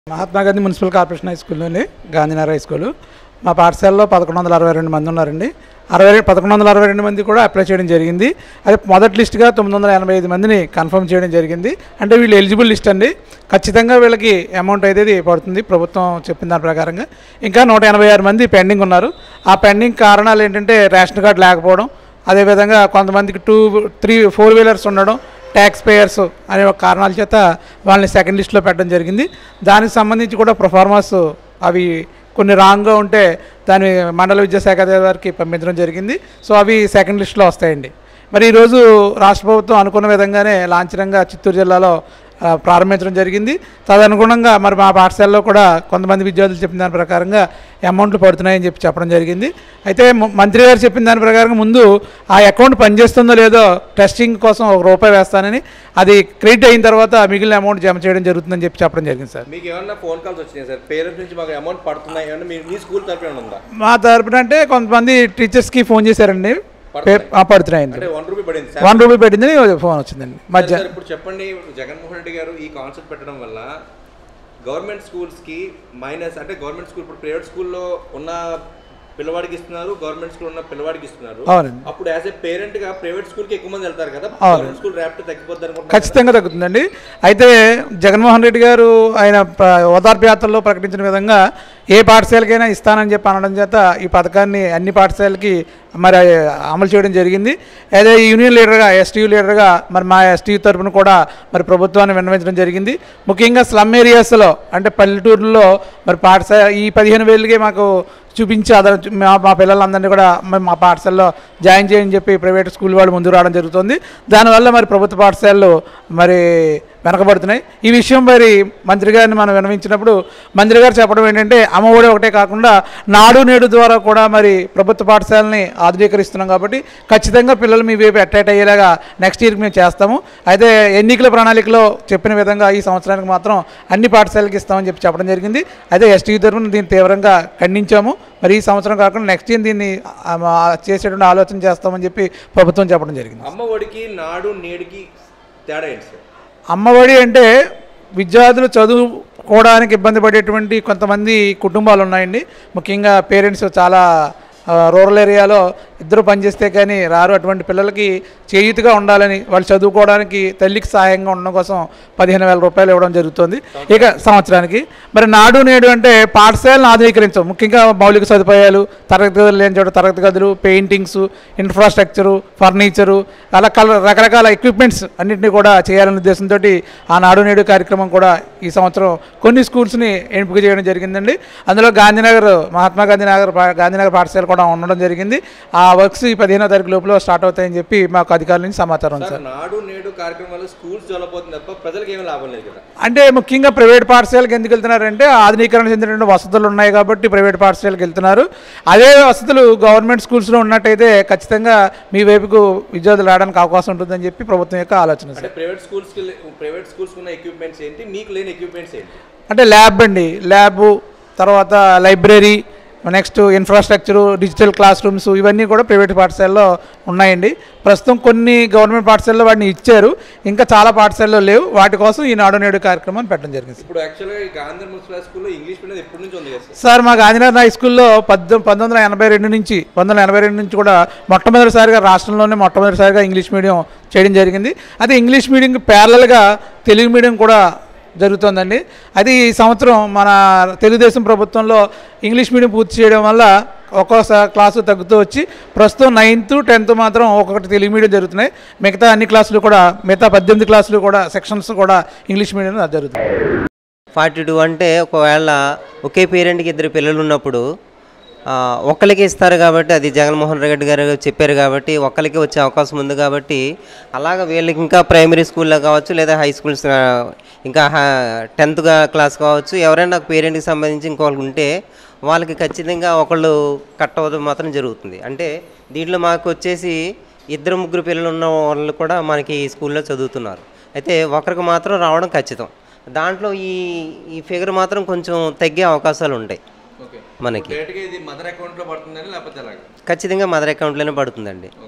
Mahatma Gandhi municipal corporation high స్కూల్లోని Gandhinagar high school మా పాఠశాలలో పదకొండు వందల అరవై రెండు మంది ఉన్నారండి అరవై పదకొండు వందల అరవై రెండు మంది కూడా అప్లై చేయడం జరిగింది అదే మొదటి లిస్ట్గా తొమ్మిది వందల ఎనభై ఐదు మందిని కన్ఫర్మ్ చేయడం జరిగింది అంటే వీళ్ళు ఎలిజిబుల్ లిస్ట్ అండి ఖచ్చితంగా వీళ్ళకి అమౌంట్ అయితే పడుతుంది ప్రభుత్వం చెప్పిన దాని ప్రకారంగా ఇంకా నూట ఎనభై ఆరు మంది పెండింగ్ ఉన్నారు ఆ పెండింగ్ కారణాలు ఏంటంటే రేషన్ కార్డు లేకపోవడం అదేవిధంగా కొంతమందికి టూ త్రీ ఫోర్ వీలర్స్ ఉండడం ట్యాక్స్ పేయర్స్ అనే ఒక కారణాల చేత వాళ్ళని సెకండ్ లిస్ట్లో పెట్టడం జరిగింది దానికి సంబంధించి కూడా ప్రొఫార్మాస్ అవి కొన్ని రాంగ్గా ఉంటే దాన్ని మండల విద్యాశాఖ అధికారి వారికి పంపించడం జరిగింది సో అవి సెకండ్ లిస్ట్లో వస్తాయండి మరి ఈరోజు రాష్ట్ర ప్రభుత్వం అనుకున్న విధంగానే లాంఛనంగా చిత్తూరు జిల్లాలో ఆ, ప్రారంభించడం జరిగింది తదనుగుణంగా మరి మా పాఠశాలలో కూడా కొంతమంది విద్యార్థులు చెప్పిన దాని ప్రకారంగా అమౌంట్లు పడుతున్నాయని చెప్పి చెప్పడం జరిగింది అయితే మ- మంత్రి గారు చెప్పిన దాని ప్రకారం ముందు ఆ అకౌంట్ పనిచేస్తుందో లేదో టెస్టింగ్ కోసం ఒక రూపాయి వేస్తానని అది క్రెడిట్ అయిన తర్వాత మిగిలిన అమౌంట్ జమ చేయడం జరుగుతుందని చెప్పి చెప్పడం జరిగింది సార్ మీకు ఏమన్నా ఫోన్ కాల్స్ వచ్చినాయి సార్ పేరెంట్స్ నుంచి మాకు అమౌంట్ పడుతున్నాయి ఏమన్నా మీ మీ స్కూల్ తరఫున ఏమన్నా ఉందా మా తరపున అంటే కొంతమంది టీచర్స్కి ఫోన్ చేశారండి పే- ఆ, పడుతున్నాయండి అంటే వన్ రూపీ పడింది సార్ వన్ రూపీ పెట్టింది ఫోన్ వచ్చిందండి మధ్య సార్ ఇప్పుడు చెప్పండి జగన్మోహన్ రెడ్డి గారు ఈ కాన్సెప్ట్ పెట్టడం వల్ల గవర్నమెంట్ స్కూల్స్కి మైనస్ అంటే గవర్నమెంట్ స్కూల్ ఇప్పుడు ప్రైవేట్ స్కూల్లో ఉన్న పిల్లవాడికి ఇస్తున్నారు గవర్నమెంట్ స్కూల్ ఉన్న పిల్లవాడికి ఇస్తున్నారు అవునండి అప్పుడు యాజ్ ఏ పేరెంట్ గా ప్రైవేట్ స్కూల్ కి ఎక్కువ మంది వెళ్తారు కదా అవును. గవర్నమెంట్ స్కూల్ ర్యాప్ట్ తగ్గిపోద్ది అనుకుంటున్నారు ఖచ్చితంగా తగ్గుతుందండి అయితే జగన్మోహన్ రెడ్డి గారు ఆయన ప- ఓదార్పు యాత్రలో ప్రకటించిన విధంగా ఏ పాఠశాలకైనా ఇస్తానని చెప్పి అనడం చేత ఈ పథకాన్ని అన్ని పాఠశాలకి మరి అమలు చేయడం జరిగింది అదే యూనియన్ లీడర్గా ఎస్టీయూ లీడర్గా మరి మా ఎస్టీయూ తరపున కూడా మరి ప్రభుత్వాన్ని విన్నవించడం జరిగింది ముఖ్యంగా స్లమ్ ఏరియాస్లో అంటే పల్లెటూరులో మరి పాఠశాల ఈ పదిహేను వేలకే మాకు చూపించి అదన మా మా పిల్లలందరినీ కూడా మరి మా పాఠశాలలో జాయిన్ చేయని చెప్పి ప్రైవేట్ స్కూల్ వాళ్ళు ముందుకు రావడం జరుగుతుంది దానివల్ల మరి ప్రభుత్వ పాఠశాలలు మరి వెనకబడుతున్నాయి ఈ విషయం మరి మంత్రి గారిని మనం వినవించినప్పుడు మంత్రి గారు చెప్పడం ఏంటంటే అమ్మఒడి ఒకటే కాకుండా నాడు నేడు ద్వారా కూడా మరి ప్రభుత్వ పాఠశాలని ఆధునీకరిస్తున్నాం కాబట్టి ఖచ్చితంగా పిల్లలు మీ వైపు అట్రాక్ట్ అయ్యేలాగా నెక్స్ట్ ఇయర్కి మేము చేస్తాము అయితే ఎన్నికల ప్రణాళికలో చెప్పిన విధంగా ఈ సంవత్సరానికి మాత్రం అన్ని పాఠశాలకి ఇస్తామని చెప్పి చెప్పడం జరిగింది అయితే ఎస్టీ తరఫున దీన్ని తీవ్రంగా ఖండించాము మరి ఈ సంవత్సరం కాకుండా నెక్స్ట్ ఇయర్ దీన్ని ఆ, ఆ, చేసేటువంటి ఆలోచన చేస్తామని చెప్పి ప్రభుత్వం చెప్పడం జరిగింది అమ్మ ఒడికి నాడు నేడుకి తేడా ఏంటి సార్ అమ్మఒడి అంటే విద్యార్థులు చదువుకోవడానికి ఇబ్బంది పడేటువంటి కొంతమంది కుటుంబాలు ఉన్నాయండి ముఖ్యంగా పేరెంట్స్ చాలా ఆ, రూరల్ ఏరియాలో ఇద్దరు పనిచేస్తే కానీ రారు అటువంటి పిల్లలకి చేయూతిగా ఉండాలని వాళ్ళు చదువుకోవడానికి తల్లికి సహాయంగా ఉండడం కోసం పదిహేను వేల రూపాయలు ఇవ్వడం జరుగుతుంది ఇక సంవత్సరానికి మరి నాడు నేడు అంటే పాఠశాలను ఆధునీకరించం ముఖ్యంగా మౌలిక సదుపాయాలు తరగతి గదులు లేని చోట తరగతి గదులు పెయింటింగ్స్ ఇన్ఫ్రాస్ట్రక్చరు ఫర్నిచరు అలా కల రకరకాల ఎక్విప్మెంట్స్ అన్నింటినీ కూడా చేయాలనే ఉద్దేశంతో ఆ నాడు నేడు కార్యక్రమం కూడా ఈ సంవత్సరం కొన్ని స్కూల్స్ని ఎంపిక చేయడం జరిగిందండి అందులో గాంధీనగర్ మహాత్మా గాంధీ నగర్ పా- గాంధీనగర్ పాఠశాల కూడా ఉండడం జరిగింది ఆ వర్క్స్ ఈ పదిహేనో తారీఖు లోపల స్టార్ట్ అవుతాయని చెప్పి మాకు అధికారుల నుంచి సమాచారం ఉంది సార్ సార్ నాడు నేడు కార్యక్రమం వల్ల స్కూల్స్ డెవలప్ తప్ప ప్రజలకు ఏమీ లాభం లేదు కదా అంటే ముఖ్యంగా ప్రైవేట్ పాఠశాలకు ఎందుకు వెళ్తున్నారంటే ఆధునీకరణ చెందినటువంటి వసతులు ఉన్నాయి కాబట్టి ప్రైవేట్ పాఠశాలకు వెళ్తున్నారు అదే వసతులు గవర్నమెంట్ స్కూల్స్లో ఉన్నట్టయితే ఖచ్చితంగా మీ వైపుకు విద్యార్థులు రావడానికి అవకాశం ఉంటుందని చెప్పి ప్రభుత్వం యొక్క ఆలోచన సార్ అంటే ప్రైవేట్ స్కూల్స్ కి ప్రైవేట్ స్కూల్స్ ఉన్న ఎక్విప్మెంట్స్ ఏంటి మీకు లేని ఎక్విప్మెంట్స్ ఏంటి అంటే ల్యాబ్ అండి ల్యాబ్ తర్వాత library next infrastructure digital class rooms ఇవన్నీ కూడా ప్రైవేట్ పాఠశాలలో ఉన్నాయండి ప్రస్తుతం కొన్ని గవర్నమెంట్ పాఠశాలలో వాటిని ఇచ్చారు ఇంకా చాలా పాఠశాలలో లేవు వాటి కోసం ఈ నాడు నేడు కార్యక్రమాన్ని పెట్టడం జరిగింది ఇప్పుడు యాక్చువల్గా ఈ గాంధీ మున్సిపల్ స్కూల్లో ఇంగ్లీష్ మీడియం ఎప్పటి నుంచి ఉంది కదా సార్ సార్ మా గాంధీనగర్ హై స్కూల్లో పద్దెనిమిది పంతొమ్మిది వందల ఎనభై రెండు నుంచి పంతొమ్మిది వందల ఎనభై రెండు నుంచి కూడా మొట్టమొదటిసారిగా రాష్ట్రంలోనే మొట్టమొదటిసారిగా ఇంగ్లీష్ మీడియం చేయడం జరిగింది అదే ఇంగ్లీష్ మీడియంకి ప్యారలల్గా తెలుగు మీడియం కూడా జరుగుతుందండి అది ఈ సంవత్సరం మన తెలుగుదేశం ప్రభుత్వంలో ఇంగ్లీష్ మీడియం పూర్తి చేయడం వల్ల ఒక్కోసారి క్లాసు తగ్గుతూ వచ్చి ప్రస్తుతం నైన్త్ టెన్త్ మాత్రం ఒక్కొక్కటి తెలుగు మీడియం జరుగుతున్నాయి మిగతా అన్ని క్లాసులు కూడా మిగతా పద్దెనిమిది క్లాసులు కూడా సెక్షన్స్ కూడా ఇంగ్లీష్ మీడియం జరుగుతున్నాయి ఫార్టీ టూ అంటే ఒకవేళ ఒకే పేరెంట్కి ఇద్దరు పిల్లలు ఉన్నప్పుడు ఆ, ఒక్కరికి ఇస్తారు కాబట్టి అది జగన్మోహన్ రెడ్డి గారు చెప్పారు కాబట్టి ఒక్కరికి వచ్చే అవకాశం ఉంది కాబట్టి అలాగ వీళ్ళకి ఇంకా ప్రైమరీ స్కూల్లో కావచ్చు లేదా హై స్కూల్స్ ఆ, ఇంకా టెన్త్ క్లాస్ కావచ్చు ఎవరైనా పేరెంట్కి సంబంధించి ఇంకొకరికి ఉంటే వాళ్ళకి ఖచ్చితంగా ఒకళ్ళు కట్ అవ్వడం మాత్రం జరుగుతుంది అంటే దీంట్లో మాకు వచ్చేసి ఇద్దరు ముగ్గురు పిల్లలు ఉన్న వాళ్ళు కూడా మనకి ఈ స్కూల్లో చదువుతున్నారు అయితే ఒకరికి మాత్రం రావడం ఖచ్చితం దాంట్లో ఈ ఈ ఫిగర్ మాత్రం కొంచెం తగ్గే అవకాశాలు ఉంటాయి ఓకే మనకి డైరెక్ట్గా ఇది మదర్ అకౌంట్లో పడుతుందని లేకపోతే ఎలాగా ఖచ్చితంగా మదర్ అకౌంట్లోనే పడుతుందండి ఓకే ఆ.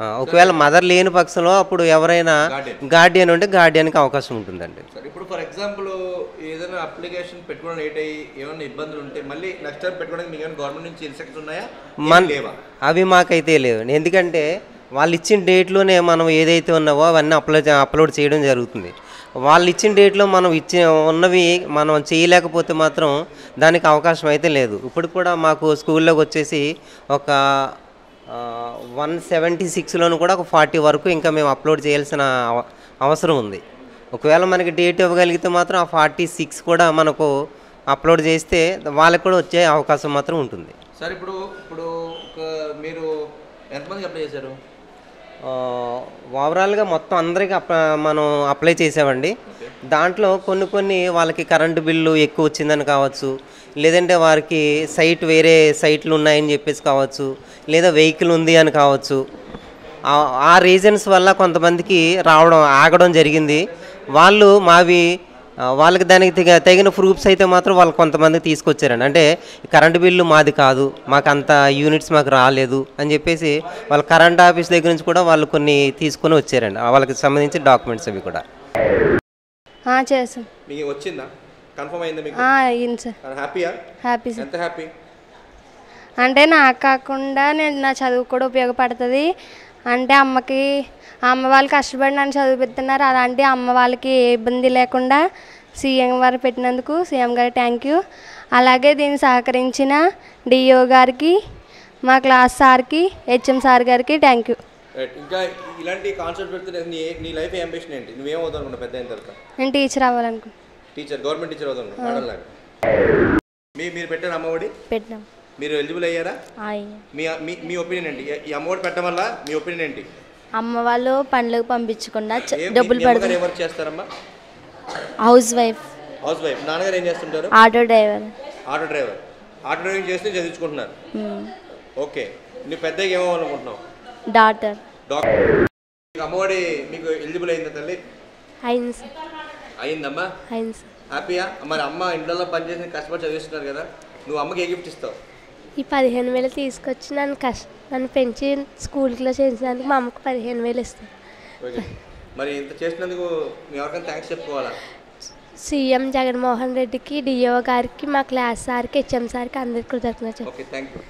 ఆ, ఒకవేళ మదర్ లేని పక్షంలో అప్పుడు ఎవరైనా గార్డియన్ ఉంటే గార్డియన్కి అవకాశం ఉంటుందండి సరే ఇప్పుడు ఫర్ ఎగ్జాంపుల్ ఏదైనా అప్లికేషన్ పెట్టుకోవడం లేట్ అయ్యి ఏమైనా ఇబ్బందులు ఉంటే మళ్ళీ నెక్స్ట్ టైం పెట్టుకోవడానికి మీకు ఏమైనా గవర్నమెంట్ నుంచి ఇన్స్ట్రక్షన్స్ ఉన్నాయా ఏం మన లేవా అవి మాకైతే లేవండి ఎందుకంటే వాళ్ళు ఇచ్చిన డేట్లోనే మనం ఏదైతే ఉన్నావో అవన్నీ అప్లోడ్ అప్లోడ్ చేయడం జరుగుతుంది వాళ్ళు ఇచ్చిన డేట్లో మనం ఇచ్చి ఉన్నవి మనం చేయలేకపోతే మాత్రం దానికి అవకాశం అయితే లేదు ఇప్పుడు కూడా మాకు స్కూల్లోకి వచ్చేసి ఒక వన్ సెవెంటీ సిక్స్లోను కూడా ఒక ఫార్టీ వరకు ఇంకా మేము అప్లోడ్ చేయాల్సిన అవ- అవసరం ఉంది ఒకవేళ మనకి డేట్ ఇవ్వగలిగితే మాత్రం ఆ ఫార్టీ సిక్స్ కూడా మనకు అప్లోడ్ చేస్తే వాళ్ళకి కూడా వచ్చే అవకాశం మాత్రం ఉంటుంది సార్ ఇప్పుడు ఇప్పుడు ఒక మీరు ఎంతమందికి అప్లై చేశారు ఆ, ఓవరాల్గా మొత్తం అందరికి అప్ మనం అప్లై చేసామండి దాంట్లో కొన్ని కొన్ని వాళ్ళకి కరెంటు బిల్లు ఎక్కువ వచ్చిందని కావచ్చు లేదంటే వారికి సైట్ వేరే సైట్లు ఉన్నాయని చెప్పేసి కావచ్చు లేదా వెహికల్ ఉంది అని కావచ్చు ఆ- ఆ రీజన్స్ వల్ల కొంతమందికి రావడం ఆగడం జరిగింది వాళ్ళు మావి ఆ, వాళ్ళకి దానికి తగ- తగిన ప్రూఫ్స్ అయితే మాత్రం వాళ్ళు కొంతమందికి తీసుకొచ్చారండి అంటే కరెంటు బిల్లు మాది కాదు మాకు అంత యూనిట్స్ మాకు రాలేదు అని చెప్పేసి వాళ్ళ కరెంట్ ఆఫీస్ దగ్గర నుంచి కూడా వాళ్ళు కొన్ని తీసుకొని వచ్చారండి ఆ వాళ్ళకి సంబంధించి డాక్యుమెంట్స్ అవి కూడా ఆ, చేసాం మీకు వచ్చిందా కన్ఫర్మ్ అయిందా మీకు ఆ, అయ్యింది సార్ హ్యాపీయా హ్యాపీ సార్ ఎంత హ్యాపీ అంటే నాకు కాకుండా నేను నా చదువు కూడా ఉపయోగపడుతుంది అంటే అమ్మకి అమ్మ వాళ్ళు కష్టపడి నన్ను చదివిస్తున్నారు అలాంటి అమ్మ వాళ్ళకి ఏ ఇబ్బంది లేకుండా సీఎం వారు పెట్టినందుకు సీఎం గారి థ్యాంక్ యూ అలాగే దీన్ని సహకరించిన డిఓ గారికి మా క్లాస్ సార్కి హెచ్ఎం సార్ గారికి థ్యాంక్ యూ రైట్ ఇంకా ఇలాంటి కాన్సెప్ట్ పెడితే నీ నీ లైఫ్ అంబిషన్ ఏంటి నువ్వేం అవుతావు అనుకున్నావు పెద్ద అయిన తర్వాత నేను టీచర్ అవ్వాలనుకుంటున్నాను టీచర్ గవర్నమెంట్ టీచర్ అవుతాను మేడంలాగా మీ మీరు పెట్టారు అమ్మఒడి పెట్టినాం మీరు ఎలిజిబుల్ అయ్యారా మీ మీ మీ ఒపీనియన్ ఏంటి ఈ అమ్మఒడి పెట్టడం వల్ల మీ ఒపీనియన్ ఏంటి అమ్మ వాళ్ళు పండ్లకు పంపించకుండా చ- ఏం- డబ్బులు మీ అమ్మగారు పెడతారు ఏం వర్క్ చేస్తారమ్మా హౌస్ వైఫ్ హౌస్ వైఫ్ నాన్నగారు ఏం చేస్తుంటారు auto driver auto driver auto driving చేస్తే చదివించుకుంటున్నారు ఓకే నువ్వు పెద్దగా ఏమవ్వాలనుకుంటున్నావు డాటర్ డాక్టర్ మీకు అమ్మఒడి మీకు ఎలిజిబుల్ అయిందా తల్లి అయింది సార్ అయిందమ్మా అయింది సార్ హ్యాపీయా మరి అమ్మ ఇంట్లో పనిచేసి కష్టపడి చదివిస్తున్నారు కదా నువ్వు అమ్మకి ఏ గిఫ్ట్ ఇస్తావు ఈ పదిహేను వేలు తీసుకొచ్చి నన్ను కష్ట నన్ను పెంచి స్కూల్కి చేసినందుకు మా అమ్మకు పదిహేను వేలు ఇస్తాను ఓకే మరి ఇంత చేసినందుకు మీ ఎవరికైనా థ్యాంక్స్ చెప్పుకోవాలా సీఎం జగన్మోహన్ రెడ్డికి డిఓ గారికి మా క్లాస్ సార్కి హెచ్ఎం సార్కి అందరికి కృతజ్ఞత okay thank you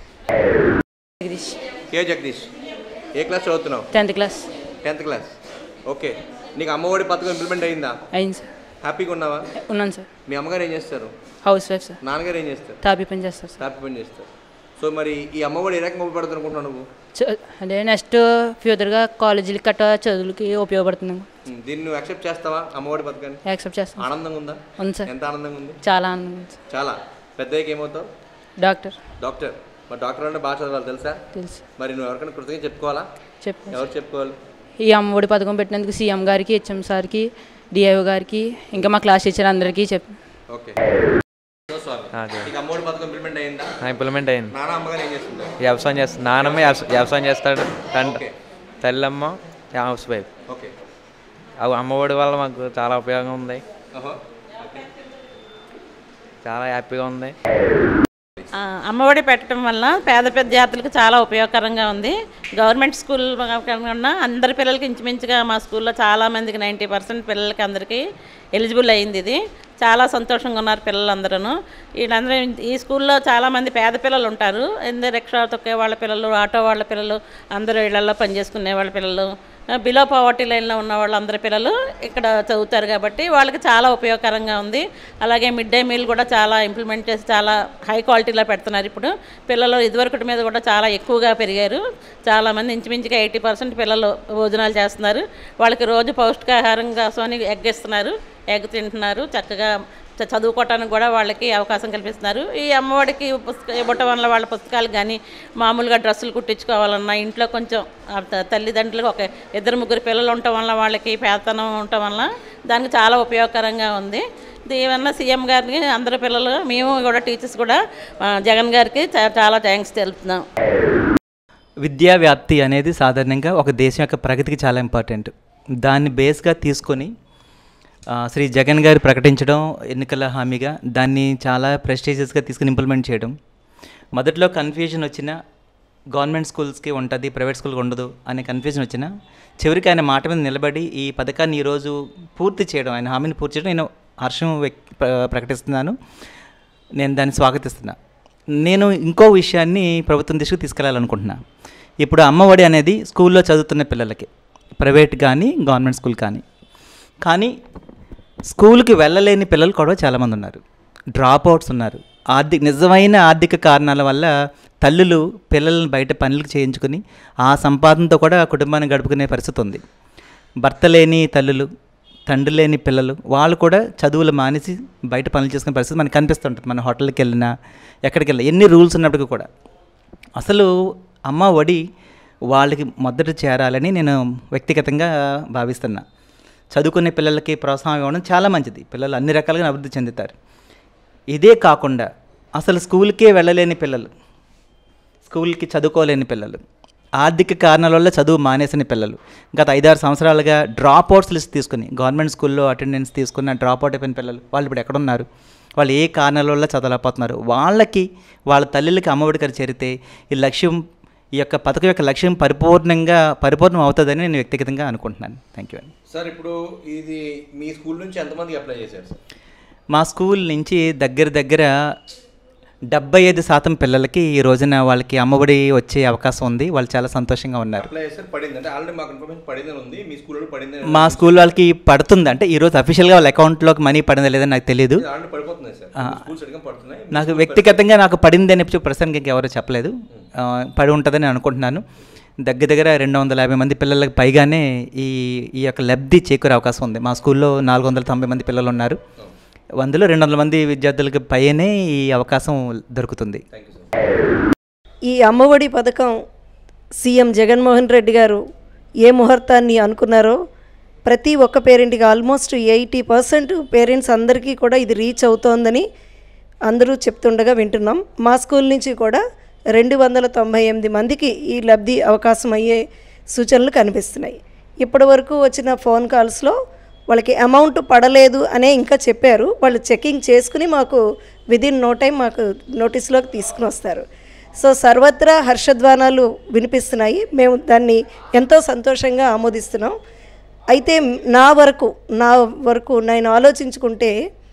Jagadish K Jagadish ఏ క్లాస్ చదువుతున్నావు tenth class tenth class okay నీకు అమ్మఒడి పథకం ఇంప్లిమెంట్ అయిందా అయింది సార్ హ్యాపీగా ఉన్నావా ఉన్నాను సార్ మీ అమ్మగారు ఏం చేస్తారు హౌస్ వైఫ్ సార్ నాన్నగారు ఏం చేస్తారు తాపీ పని చేస్తారు సార్ హ్యాపీ పని చేస్తారు సో మరి ఈ అమ్మఒడి ఏ రకంగా ఉపయోగపడుతుంది అనుకుంటున్నావు నువ్వు చ- అదే నెక్స్ట్ ఫ్యూచర్గా కాలేజీలకి కట్ట చదువులకి ఉపయోగపడుతుంది ఉమ్, దీన్ని నువ్వు యాక్సెప్ట్ చేస్తావా అమ్మఒడి పథకాన్ని యాక్సెప్ట్ చేస్తాను సార్. ఆనందంగా ఉందా ఉంది సార్ ఎంత ఆనందంగా ఉంది చాలా ఆనందంగా ఉంది సార్. చాలా పెద్దయ్యకి ఏమవుతావు డాక్టర్ డాక్టర్ మరి డాక్టర్ అంటే బాగా చదవాలి తెలుసా తెలుసు మరి నువ్వు ఎవరికైనా కృతజ్ఞత చెప్పుకోవాలా చెప్పు ఎవరు చెప్పుకోవాలి ఈ అమ్మఒడి పథకం పెట్టినందుకు సీఎం గారికి హెచ్ఎం సార్కి డిఐఓ గారికి ఇంకా మా క్లాస్ టీచర్ అందరికీ చెప్పు ఓకే సో స్వామి నీకు అమ్మఒడి పథకం ఇంప్లిమెంట్ అయిందా ఇంప్లిమెంట్ అయింది నాన్న అమ్మగారు ఏం చేస్తుంటారు వ్యవసాయం చేస్తాడు నాన్నమ్మ వ్యవస- వ్యవసాయం చేస్తాడు తండ్రి ఓకే తల్లమ్మ హౌస్ వైఫ్ ఓకే అవి అమ్మఒడి వల్ల మాకు చాలా ఉపయోగం ఉంది ఓహో ఓకే చాలా హ్యాపీగా ఉంది ఆ, అమ్మఒడి పెట్టడం వల్ల పేద విద్యార్థులకు చాలా ఉపయోగకరంగా ఉంది గవర్నమెంట్ స్కూల్ కన్నా అందరి పిల్లలకి ఇంచుమించుగా మా స్కూల్లో చాలా మందికి నైంటీ పర్సెంట్ పిల్లలకి అందరికీ ఎలిజిబుల్ అయింది ఇది చాలా సంతోషంగా ఉన్నారు పిల్లలందరూ వీళ్ళందరూ ఈ స్కూల్లో చాలామంది పేద పిల్లలు ఉంటారు ఎందరు రిక్షా తొక్కే వాళ్ళ పిల్లలు ఆటో వాళ్ళ పిల్లలు అందరూ ఇళ్లలో పనిచేసుకునే వాళ్ళ పిల్లలు బిలో పవర్టీ లైన్లో ఉన్న వాళ్ళందరి పిల్లలు ఇక్కడ చదువుతారు కాబట్టి వాళ్ళకి చాలా ఉపయోగకరంగా ఉంది అలాగే మిడ్ డే మీల్ కూడా చాలా ఇంప్లిమెంట్ చేసి చాలా హై క్వాలిటీలో పెడుతున్నారు ఇప్పుడు పిల్లలు ఇదివరకటి మీద కూడా చాలా ఎక్కువగా పెరిగారు చాలామంది ఇంచుమించుగా ఎయిటీ పర్సెంట్ పిల్లలు భోజనాలు చేస్తున్నారు వాళ్ళకి రోజు పౌష్టికాహారం కోసమని ఎగ్ ఇస్తున్నారు ఎగ్ తింటున్నారు చక్కగా చ- చదువుకోవటానికి కూడా వాళ్ళకి అవకాశం కల్పిస్తున్నారు ఈ అమ్మఒడికి పుస్తక ఇవ్వటం వల్ల వాళ్ళ పుస్తకాలు కానీ మామూలుగా డ్రెస్సులు కుట్టించుకోవాలన్నా ఇంట్లో కొంచెం ఆ త- తల్లిదండ్రులకు ఒక ఇద్దరు ముగ్గురు పిల్లలు ఉండటం వల్ల వాళ్ళకి పేదతనం ఉండటం వల్ల దానికి చాలా ఉపయోగకరంగా ఉంది దీనివల్ల సీఎం గారికి అందరు పిల్లలు మేము కూడా టీచర్స్ కూడా ఆ, జగన్ గారికి చా- చాలా థ్యాంక్స్ తెలుపుతున్నాం విద్యా వ్యాప్తి అనేది సాధారణంగా ఒక దేశం యొక్క ప్రగతికి చాలా ఇంపార్టెంట్ దాన్ని బేస్గా తీసుకొని ఆ, శ్రీ జగన్ గారు ప్రకటించడం ఎన్నికల హామీగా దాన్ని చాలా ప్రెస్టీజియస్గా తీసుకుని ఇంప్లిమెంట్ చేయడం మొదట్లో కన్ఫ్యూజన్ వచ్చిన గవర్నమెంట్ స్కూల్స్కి ఉంటుంది ప్రైవేట్ స్కూల్కి ఉండదు అనే కన్ఫ్యూజన్ వచ్చిన చివరికి ఆయన మాట మీద నిలబడి ఈ పథకాన్ని ఈరోజు పూర్తి చేయడం ఆయన హామీని పూర్తి చేయడం నేను హర్షం వ్యక్ ప్ర- ప్రకటిస్తున్నాను నేను దాన్ని స్వాగతిస్తున్నా నేను ఇంకో విషయాన్ని ప్రభుత్వం దృష్టికి తీసుకెళ్లాలనుకుంటున్నా ఇప్పుడు అమ్మఒడి అనేది స్కూల్లో చదువుతున్న పిల్లలకి ప్రైవేట్ కానీ గవర్నమెంట్ స్కూల్ కానీ కానీ స్కూల్కి వెళ్ళలేని పిల్లలు కూడా చాలామంది ఉన్నారు డ్రాప్ అవుట్స్ ఉన్నారు ఆర్థిక నిజమైన ఆర్థిక కారణాల వల్ల తల్లులు పిల్లల్ని బయట పనులకు చేయించుకుని ఆ సంపాదనతో కూడా కుటుంబాన్ని గడుపుకునే పరిస్థితి ఉంది భర్త లేని తల్లులు తండ్రి లేని పిల్లలు వాళ్ళు కూడా చదువులు మానేసి బయట పనులు చేసుకునే పరిస్థితి మనకు కనిపిస్తుంటుంది మన హోటల్కి వెళ్ళినా ఎక్కడికి వెళ్ళినా ఎన్ని రూల్స్ ఉన్నప్పటికీ కూడా అసలు అమ్మ ఒడి వాళ్ళకి మొదట చేరాలని నేను వ్యక్తిగతంగా భావిస్తున్నా చదువుకునే పిల్లలకి ప్రోత్సాహం ఇవ్వడం చాలా మంచిది పిల్లలు అన్ని రకాలుగా అభివృద్ధి చెందుతారు ఇదే కాకుండా అసలు స్కూల్కే వెళ్ళలేని పిల్లలు స్కూల్కి చదువుకోలేని పిల్లలు ఆర్థిక కారణాల వల్ల చదువు మానేసిన పిల్లలు గత ఐదారు సంవత్సరాలుగా డ్రాప్ అవుట్స్ లిస్ట్ తీసుకుని గవర్నమెంట్ స్కూల్లో అటెండెన్స్ తీసుకున్న డ్రాప్ అవుట్ అయిపోయిన పిల్లలు వాళ్ళు ఇప్పుడు ఎక్కడున్నారు వాళ్ళు ఏ కారణాల వల్ల చదవలేకపోతున్నారు వాళ్ళకి వాళ్ళ తల్లులకి అమ్మఒడి గారు చేరితే ఈ లక్ష్యం ఈ యొక్క పథకం యొక్క లక్ష్యం పరిపూర్ణంగా పరిపూర్ణం అవుతుందని నేను వ్యక్తిగతంగా అనుకుంటున్నాను థ్యాంక్ యూ అండి సార్ ఇప్పుడు ఇది మీ స్కూల్ నుంచి ఎంతమందికి అప్లై చేశారు సార్ మా స్కూల్ నుంచి దగ్గర దగ్గర డెబ్బై ఐదు శాతం పిల్లలకి ఈ రోజున వాళ్ళకి అమ్మఒడి వచ్చే అవకాశం ఉంది వాళ్ళు చాలా సంతోషంగా ఉన్నారు అప్లై చేశారు పడింది అంటే ఆల్రెడీ మాకు ఇన్ఫర్మేషన్ పడిందని ఉంది మీ స్కూల్లో పడిందని మా స్కూల్ వాళ్ళకి పడుతుంది అంటే ఈరోజు అఫీషియల్గా వాళ్ళ అకౌంట్లోకి మనీ పడిందా లేదని నాకు తెలియదు ఆల్రెడీ పడిపోతున్నాయి సార్ ఆ, స్కూల్స్ సరిగ్గా పడుతున్నాయి నాకు వ్యక్తిగతంగా నాకు పడింది అని చెప్పి ప్రస్తుతానికి ఇంకెవరు చెప్పలేదు ఆ, పడి ఉంటుందని అనుకుంటున్నాను దగ్గర దగ్గర రెండు వందల యాభై మంది పిల్లలకు పైగానే ఈ ఈ యొక్క లబ్ధి చేకూరే అవకాశం ఉంది మా స్కూల్లో నాలుగు వందల తొంభై మంది పిల్లలు ఉన్నారు వందలో రెండు వందల మంది విద్యార్థులకు పైనే ఈ అవకాశం దొరుకుతుంది ఈ అమ్మఒడి పథకం సీఎం జగన్మోహన్ రెడ్డి గారు ఏ ముహూర్తాన్ని అనుకున్నారో ప్రతి ఒక్క పేరెంట్కి ఆల్మోస్ట్ ఎయిటీ పర్సెంట్ పేరెంట్స్ అందరికీ కూడా ఇది రీచ్ అవుతోందని అందరూ చెప్తుండగా వింటున్నాం మా స్కూల్ నుంచి కూడా రెండు వందల తొంభై ఎనిమిది మందికి ఈ లబ్ధి అవకాశం అయ్యే సూచనలు కనిపిస్తున్నాయి ఇప్పటి వరకు వచ్చిన ఫోన్ కాల్స్లో వాళ్ళకి అమౌంట్ పడలేదు అనే ఇంకా చెప్పారు వాళ్ళు చెకింగ్ చేసుకుని మాకు విదిన్ నో టైం మాకు నోటీస్లోకి తీసుకుని వస్తారు సో సర్వత్రా హర్షధ్వానాలు వినిపిస్తున్నాయి మేము దాన్ని ఎంతో సంతోషంగా ఆమోదిస్తున్నాం అయితే నా వరకు నా వరకు నేను ఆలోచించుకుంటే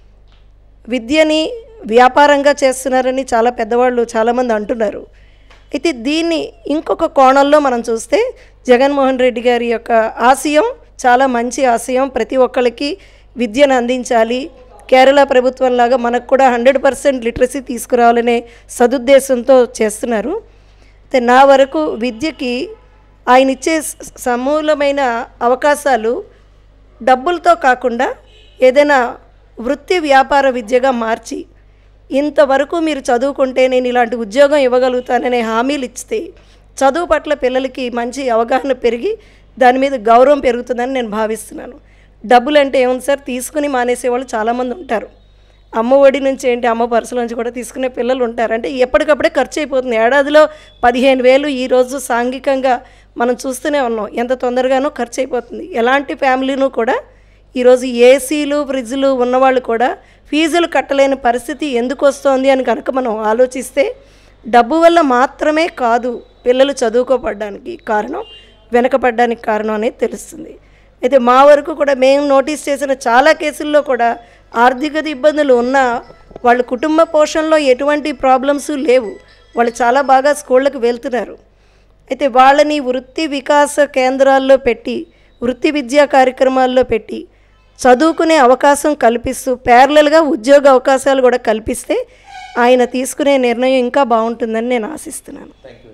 విద్యని వ్యాపారంగా చేస్తున్నారని చాలా పెద్దవాళ్ళు చాలామంది అంటున్నారు అయితే దీన్ని ఇంకొక కోణంలో మనం చూస్తే జగన్మోహన్ రెడ్డి గారి యొక్క ఆశయం చాలా మంచి ఆశయం ప్రతి ఒక్కరికి విద్యను అందించాలి కేరళ ప్రభుత్వం లాగా మనకు కూడా హండ్రెడ్ పర్సెంట్ లిటరసీ తీసుకురావాలనే సదుద్దేశంతో చేస్తున్నారు అయితే నా వరకు విద్యకి ఆయన ఇచ్చే స- సమూలమైన అవకాశాలు డబ్బులతో కాకుండా ఏదైనా వృత్తి వ్యాపార విద్యగా మార్చి ఇంతవరకు మీరు చదువుకుంటే నేను ఇలాంటి ఉద్యోగం ఇవ్వగలుగుతాననే హామీలు ఇస్తే చదువు పట్ల పిల్లలకి మంచి అవగాహన పెరిగి దాని మీద గౌరవం పెరుగుతుందని నేను భావిస్తున్నాను డబ్బులు అంటే ఏముంది సార్ తీసుకుని మానేసే వాళ్ళు చాలామంది ఉంటారు అమ్మ ఒడి నుంచి ఏంటి అమ్మ పర్సుల నుంచి కూడా తీసుకునే పిల్లలు ఉంటారు అంటే ఎప్పటికప్పుడే ఖర్చు అయిపోతుంది ఏడాదిలో పదిహేను వేలు ఈరోజు సాంఘికంగా మనం చూస్తూనే ఉన్నాం ఎంత తొందరగానో ఖర్చు అయిపోతుంది ఎలాంటి ఫ్యామిలీను కూడా ఈరోజు ఏసీలు ఫ్రిడ్జ్లు ఉన్నవాళ్ళు కూడా ఫీజులు కట్టలేని పరిస్థితి ఎందుకు వస్తోంది అని కనుక మనం ఆలోచిస్తే డబ్బు వల్ల మాత్రమే కాదు పిల్లలు చదువుకోపడడానికి కారణం వెనకపడడానికి కారణం అనేది తెలుస్తుంది అయితే మా వరకు కూడా మేము నోటీస్ చేసిన చాలా కేసుల్లో కూడా ఆర్థిక ఇబ్బందులు ఉన్నా వాళ్ళ కుటుంబ పోషణలో ఎటువంటి ప్రాబ్లమ్స్ లేవు వాళ్ళు చాలా బాగా స్కూళ్ళకి వెళ్తున్నారు అయితే వాళ్ళని వృత్తి వికాస కేంద్రాల్లో పెట్టి వృత్తి విద్యా కార్యక్రమాల్లో పెట్టి చదువుకునే అవకాశం కల్పిస్తూ ప్యారలల్గా ఉద్యోగ అవకాశాలు కూడా కల్పిస్తే ఆయన తీసుకునే నిర్ణయం ఇంకా బాగుంటుందని నేను ఆశిస్తున్నాను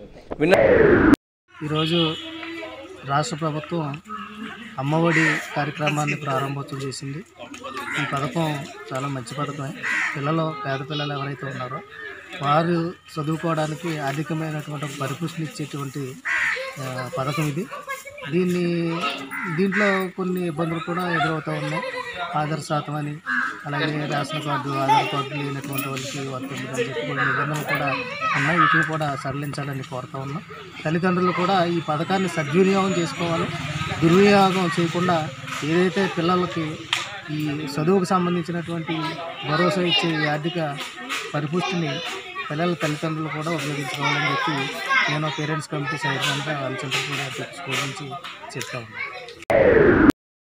ఈరోజు రాష్ట్ర ప్రభుత్వం అమ్మఒడి కార్యక్రమాన్ని ప్రారంభోత్సవం చేసింది ఈ పథకం చాలా మంచి పథకమే పిల్లలు పేద పిల్లలు ఎవరైతే ఉన్నారో వారు చదువుకోవడానికి అధికమైనటువంటి ఒక పరిపుష్టిని ఇచ్చేటువంటి ఆ, పథకం ఇది దీన్ని దీంట్లో కొన్ని ఇబ్బందులు కూడా ఎదురవుతూ ఉన్నాయి ఆధార్ శాతం అని అలాగే రేషన్ కార్డు ఆధార్ కార్డు లేనటువంటి వాళ్ళకి వర్తించదని చెప్పి కొన్ని నిబంధనలు కూడా ఉన్నాయి వీటిని కూడా సడలించాలని కోరుతా ఉన్నాం తల్లిదండ్రులు కూడా ఈ పథకాన్ని సద్వినియోగం చేసుకోవాలి దుర్వినియోగం చేయకుండా ఏదైతే పిల్లలకి ఈ చదువుకు సంబంధించినటువంటి భరోసా ఇచ్చే ఈ ఆర్థిక పరిపుష్టిని పిల్లల తల్లిదండ్రులు కూడా ఉపయోగించుకోవాలని చెప్పి నేను పేరెంట్స్ కమిటీ చైర్మన్గా అలచంద్రపూర్ స్కూల్ నుంచి చెప్తా ఉన్నాను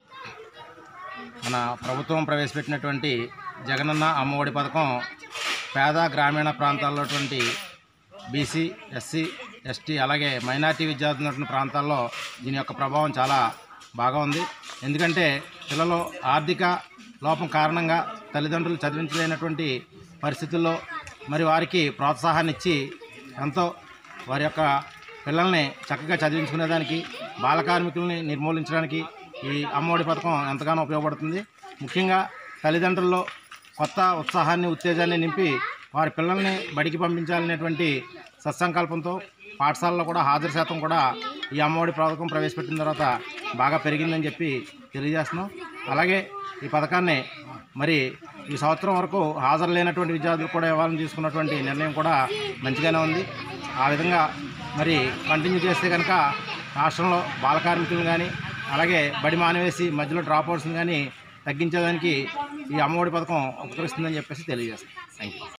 మన ప్రభుత్వం ప్రవేశపెట్టినటువంటి జగనన్న అమ్మఒడి పథకం పేద గ్రామీణ ప్రాంతాల్లోటువంటి బీసీ ఎస్సీ ఎస్టీ అలాగే మైనార్టీ విద్యార్థులు ఉన్నటువంటి ప్రాంతాల్లో దీని యొక్క ప్రభావం చాలా బాగా ఉంది ఎందుకంటే పిల్లలు ఆర్థిక లోపం కారణంగా తల్లిదండ్రులు చదివించలేనటువంటి పరిస్థితుల్లో మరి వారికి ప్రోత్సాహాన్ని ఇచ్చి ఎంతో వారి యొక్క పిల్లల్ని చక్కగా చదివించుకునేదానికి బాల కార్మికుల్ని నిర్మూలించడానికి ఈ అమ్మఒడి పథకం ఎంతగానో ఉపయోగపడుతుంది ముఖ్యంగా తల్లిదండ్రుల్లో కొత్త ఉత్సాహాన్ని ఉత్తేజాన్ని నింపి వారి పిల్లల్ని బడికి పంపించాలనేటువంటి సత్సంకల్పంతో పాఠశాలలో కూడా హాజరు శాతం కూడా ఈ అమ్మఒడి పథకం ప్రవేశపెట్టిన తర్వాత బాగా పెరిగిందని చెప్పి తెలియజేస్తున్నాం అలాగే ఈ పథకాన్ని మరి ఈ సంవత్సరం వరకు హాజరు లేనటువంటి విద్యార్థులు కూడా ఇవ్వాలని తీసుకున్నటువంటి నిర్ణయం కూడా మంచిగానే ఉంది ఆ విధంగా మరి కంటిన్యూ చేస్తే కనుక రాష్ట్రంలో బాల కార్మికులను కానీ అలాగే బడి మానివేసి మధ్యలో డ్రాప్ అవుట్స్ని కానీ తగ్గించేదానికి ఈ అమ్మఒడి పథకం ఉపకరిస్తుందని చెప్పేసి తెలియజేస్తాం థ్యాంక్ యూ